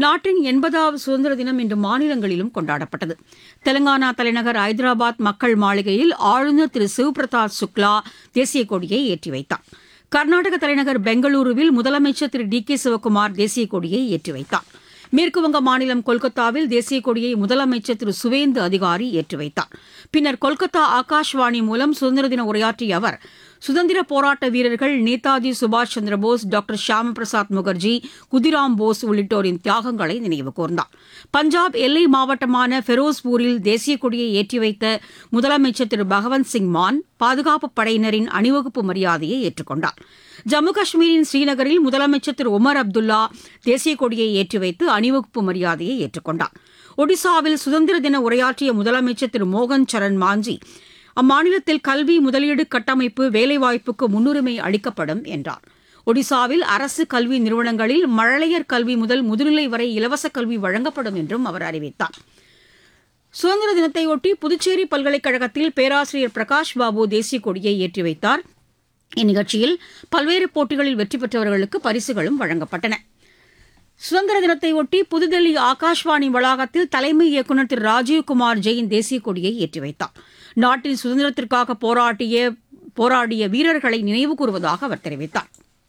நாட்டின் எண்பதாவது சுதந்திர தினம் இன்று மாநிலங்களிலும் கொண்டாடப்பட்டது தெலங்கானா தலைநகர் ஐதராபாத் மக்கள் மாளிகையில் ஆளுநர் திரு சிவபிரதாப் சுக்லா தேசிய கொடியை ஏற்றி வைத்தார் கர்நாடக தலைநகர் பெங்களூருவில் முதலமைச்சர் திரு டி கே சிவக்குமார் தேசிய கொடியை ஏற்றி வைத்தார் மேற்குவங்க மாநிலம் கொல்கத்தாவில் தேசிய கொடியை முதலமைச்சர் திரு சுவேந்து அதிகாரி ஏற்றி வைத்தார் பின்னர் கொல்கத்தா ஆகாஷ்வாணி மூலம் சுதந்திர தின உரையாற்றிய அவர் சுதந்திர போராட்ட வீரர்கள் நேதாஜி சுபாஷ் சந்திரபோஸ் டாக்டர் ஷியாம பிரசாத் முகர்ஜி குதிராம் போஸ் உள்ளிட்டோரின் தியாகங்களை நினைவு கூர்ந்தார் பஞ்சாப் எல்லை மாவட்டமான ஃபெரோஸ்பூரில் தேசிய கொடியை ஏற்றி வைத்த முதலமைச்சர் திரு பகவந்த் சிங் மான் பாதுகாப்பு படையினரின் அணிவகுப்பு மரியாதையை ஏற்றுக்கொண்டார் ஜம்மு காஷ்மீரின் ஸ்ரீநகரில் முதலமைச்சர் திரு உமர் அப்துல்லா தேசிய கொடியை ஏற்றி வைத்து அணிவகுப்பு மரியாதையை ஏற்றுக்கொண்டார் ஒடிசாவில் சுதந்திர தின உரையாற்றிய முதலமைச்சர் திரு மோகன் சரண் மாஞ்சி அம்மாநிலத்தில் கல்வி முதலீடு கட்டமைப்பு வேலைவாய்ப்புக்கு முன்னுரிமை அளிக்கப்படும் என்றார் ஒடிசாவில் அரசு கல்வி நிறுவனங்களில் மழலையர் கல்வி முதல் முதுநிலை வரை இலவச கல்வி வழங்கப்படும் என்றும் அவர் அறிவித்தார் சுதந்திர தினத்தையொட்டி புதுச்சேரி பல்கலைக்கழகத்தில் பேராசிரியர் பிரகாஷ் பாபு தேசிய கொடியை ஏற்றி வைத்தார் இந்நிகழ்ச்சியில் பல்வேறு போட்டிகளில் வெற்றி பெற்றவர்களுக்கு பரிசுகளும் வழங்கப்பட்டன சுதந்திர தினத்தையொட்டி புதுதில்லி ஆகாஷ்வாணி வளாகத்தில் தலைமை இயக்குநர் திரு ராஜீவ்குமார் ஜெயின் தேசிய கொடியை ஏற்றி வைத்தார் நாட்டின் சுதந்திரத்திற்காக போராட்டிய போராடிய வீரர்களை நினைவு கூறுவதாக அவர் தெரிவித்தார்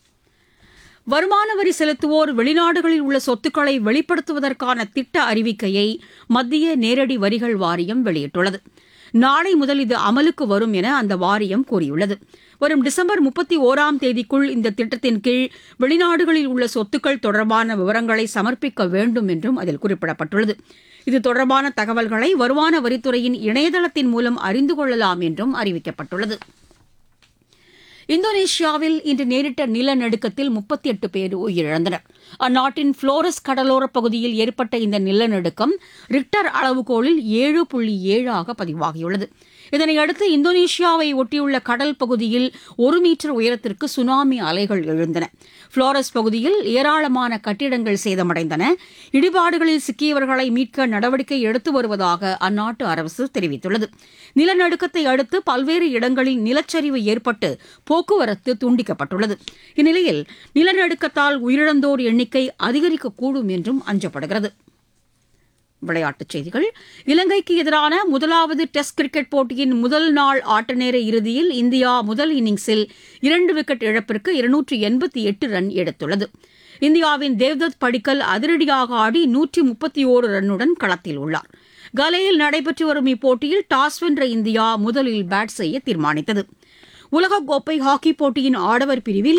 வருமான வரி செலுத்துவோர் வெளிநாடுகளில் உள்ள சொத்துக்களை வெளிப்படுத்துவதற்கான திட்ட அறிவிக்கையை மத்திய நேரடி வரிகள் வாரியம் வெளியிட்டுள்ளது நாளை முதல் இது அமலுக்கு வரும் என அந்த வாரியம் கூறியுள்ளது வரும் டிசம்பர் முப்பத்தி ஓராம் தேதிக்குள் இந்த திட்டத்தின் கீழ் வெளிநாடுகளில் உள்ள சொத்துக்கள் தொடர்பான விவரங்களை சமர்ப்பிக்க வேண்டும் என்றும் அதில் குறிப்பிடப்பட்டுள்ளது இது தொடர்பான தகவல்களை வருமான வரித்துறையின் இணையதளத்தின் மூலம் அறிந்து கொள்ளலாம் என்றும் அறிவிக்கப்பட்டுள்ளது இந்தோனேஷியாவில் இன்று நேரிட்ட நிலநடுக்கத்தில் முப்பத்தி எட்டு பேர் உயிரிழந்தனர் அந்நாட்டின் புளோரஸ் கடலோரப் பகுதியில் ஏற்பட்ட இந்த நிலநடுக்கம் ரிக்டர் அளவுகோலில் ஏழு புள்ளி ஏழாக பதிவாகியுள்ளது இதனையடுத்து இந்தோனேஷியாவை ஒட்டியுள்ள கடல் பகுதியில் ஒரு மீட்டர் உயரத்திற்கு சுனாமி அலைகள் எழுந்தன புளோரஸ் பகுதியில் ஏராளமான கட்டிடங்கள் சேதமடைந்தன இடிபாடுகளில் சிக்கியவர்களை மீட்க நடவடிக்கை எடுத்து வருவதாக அந்நாட்டு அரசு தெரிவித்துள்ளது நிலநடுக்கத்தை அடுத்து பல்வேறு இடங்களில் நிலச்சரிவு ஏற்பட்டு போக்குவரத்து துண்டிக்கப்பட்டுள்ளது இந்நிலையில் நிலநடுக்கத்தால் உயிரிழந்தோர் எண்ணிக்கை அதிகரிக்கக்கூடும் என்றும் அஞ்சப்படுகிறது விளையாட்டுச் செய்திகள் இலங்கைக்கு எதிரான முதலாவது டெஸ்ட் கிரிக்கெட் போட்டியின் முதல் நாள் ஆட்டநேர இறுதியில் இந்தியா முதல் இன்னிங்ஸில் இரண்டு விக்கெட் இழப்பிற்கு இருநூற்று எண்பத்தி எட்டு ரன் எடுத்துள்ளது இந்தியாவின் தேவ்தத் படிக்கல் அதிரடியாக ஆடி நூற்றி முப்பத்தி ஓரு ரன்னுடன் களத்தில் உள்ளார் கலையில் நடைபெற்று வரும் இப்போட்டியில் டாஸ் வென்ற இந்தியா முதலில் பேட் செய்ய தீர்மானித்தது உலகக்கோப்பை ஹாக்கி போட்டியின் ஆடவர் பிரிவில்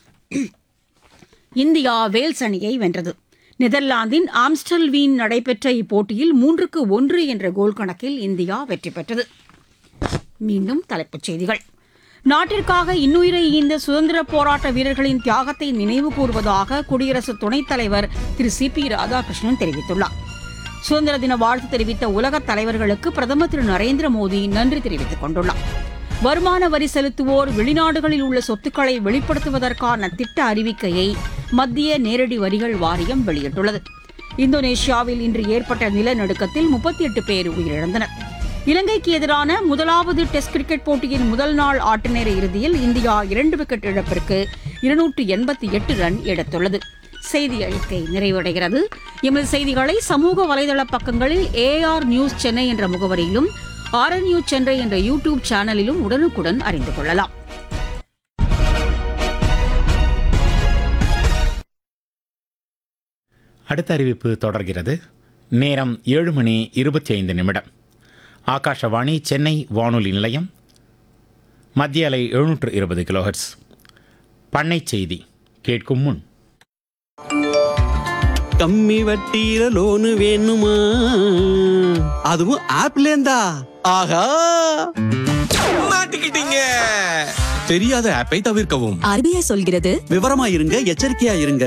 இந்தியா வேல்ஸ் அணியை வென்றது நெதர்லாந்தின் ஆம்ஸ்டல்வீன் நடைபெற்ற இப்போட்டியில் மூன்றுக்கு ஒன்று என்ற கோல் கணக்கில் இந்தியா வெற்றி பெற்றது மீண்டும் தலைப்புச் செய்திகள் நாட்டிற்காக இன்னுயிரை ஈந்த சுதந்திர போராட்ட வீரர்களின் தியாகத்தை நினைவு கூறுவதாக குடியரசு துணைத் தலைவர் திரு சி பி ராதாகிருஷ்ணன் தெரிவித்துள்ளார் சுதந்திர தின வாழ்த்து தெரிவித்த உலகத் தலைவர்களுக்கு பிரதமர் திரு நரேந்திர மோடி நன்றி தெரிவித்துக் கொண்டுள்ளார் வருமான வரி செலுத்துவோர் வெளிநாடுகளில் உள்ள சொத்துக்களை வெளிப்படுத்துவதற்கான திட்ட அறிவிக்கையை மத்திய நேரடி வரிகள் வாரியம் வெளியிட்டுள்ளது இந்தோனேஷியாவில் இன்று ஏற்பட்ட நிலநடுக்கத்தில் முப்பத்தி எட்டு பேர் உயிரிழந்தனர் இலங்கைக்கு எதிரான முதலாவது டெஸ்ட் கிரிக்கெட் போட்டியின் முதல் நாள் ஆட்டநேர இறுதியில் இந்தியா இரண்டு விக்கெட் இழப்பிற்கு இருநூற்று எண்பத்தி எட்டு ரன் எடுத்துள்ளது செய்தி அறிக்கை நிறைவடைகிறது எமது செய்திகளை சமூக வலைதள பக்கங்களில் ஏஆர் நியூஸ் சென்னை என்ற முகவரியிலும் ஆர்என்யூ சென்னை என்ற யூடியூப் சேனலிலும் உடனுக்குடன் அறிந்து கொள்ளலாம் அடுத்த அறிவிப்பு தொடர்கிறது நேரம் ஏழு மணி இருபத்தி ஐந்து நிமிடம் ஆகாஷவாணி சென்னை வானொலி நிலையம் மத்திய அலை எழுநூற்று இருபது கிலோஹெர்ட்ஸ் பண்ணை செய்தி கேட்கும் முன் கம்மி வட்டியில லோனு வேணுமா அதுவும் ஆப்ல இருந்தா ஆஹா மாட்டிக்கிட்டீங்க தெரியாத ஆப்பை தவிர்க்கவும் ஆர்பிஐ சொல்கிறது விவரமா இருங்க எச்சரிக்கையா இருங்க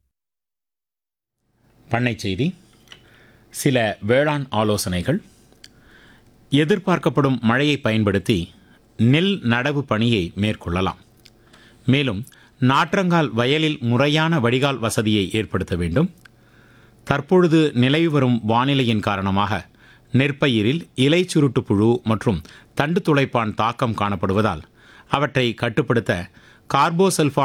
பண்ணை செய்தி சில வேளாண் ஆலோசனைகள் எதிர்பார்க்கப்படும் மழையை பயன்படுத்தி நெல் நடவு பணியை மேற்கொள்ளலாம் மேலும் நாற்றங்கால் வயலில் முறையான வடிகால் வசதியை ஏற்படுத்த வேண்டும் தற்பொழுது நிலவி வரும் வானிலையின் காரணமாக நெற்பயிரில் இலை சுருட்டு புழு மற்றும் தண்டு துளைப்பான் தாக்கம் காணப்படுவதால் அவற்றை கட்டுப்படுத்த கார்போசல்ஃபான்